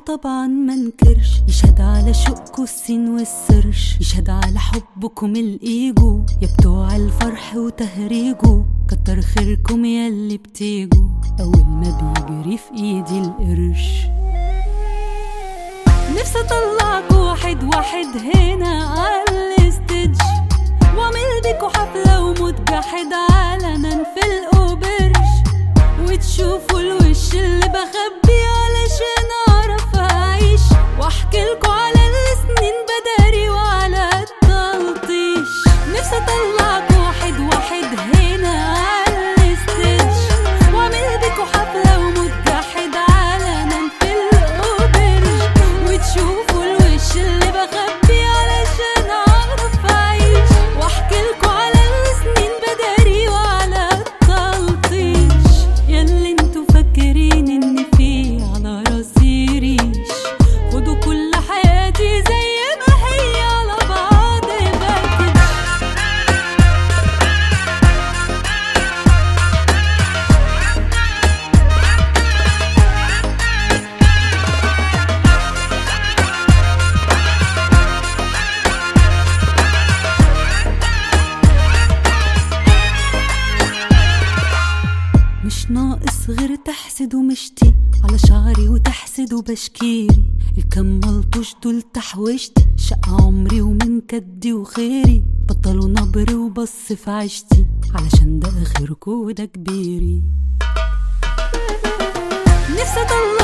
وطبعا منكرش يشهد على شوقكوا السين والسرش يشهد على حبكم الايجو يا بتوع الفرح وتهريجو كتر خيركم ياللي بتيجوا اول ما بيجري في ايدي القرش نفسي اطلعك واحد واحد هنا على الستيج واعمل بيكوا حفلة وموت جاحد علنا في الأوبرش وتشوفوا الوش اللي بخبي علشان اعرف اعيش واحكي لكوا على السنين بداري وعلى التلطيش نفسي اطلعك واحد واحد هنا على الستيج واعمل بيكوا حفلة وموت جاحد علنا في الأوبرش وتشوفوا الوش اللي بخبي علشان اعرف اعيش واحكي لكوا على السنين بداري وعلى التلطيش ياللي انتوا فاكرين ان في على راسي ريش خدوا كل حياتي زي ما هي على بعض باكج مش ناقص غير تحسد ومشتي على شعري وتحسد وبشكيري الكم ملطوش دول تحوشت شق عمري ومن كدي وخيري بطلوا نبر وبص في عشتي علشان ده اخركوا وده كبيري نفسي اطلع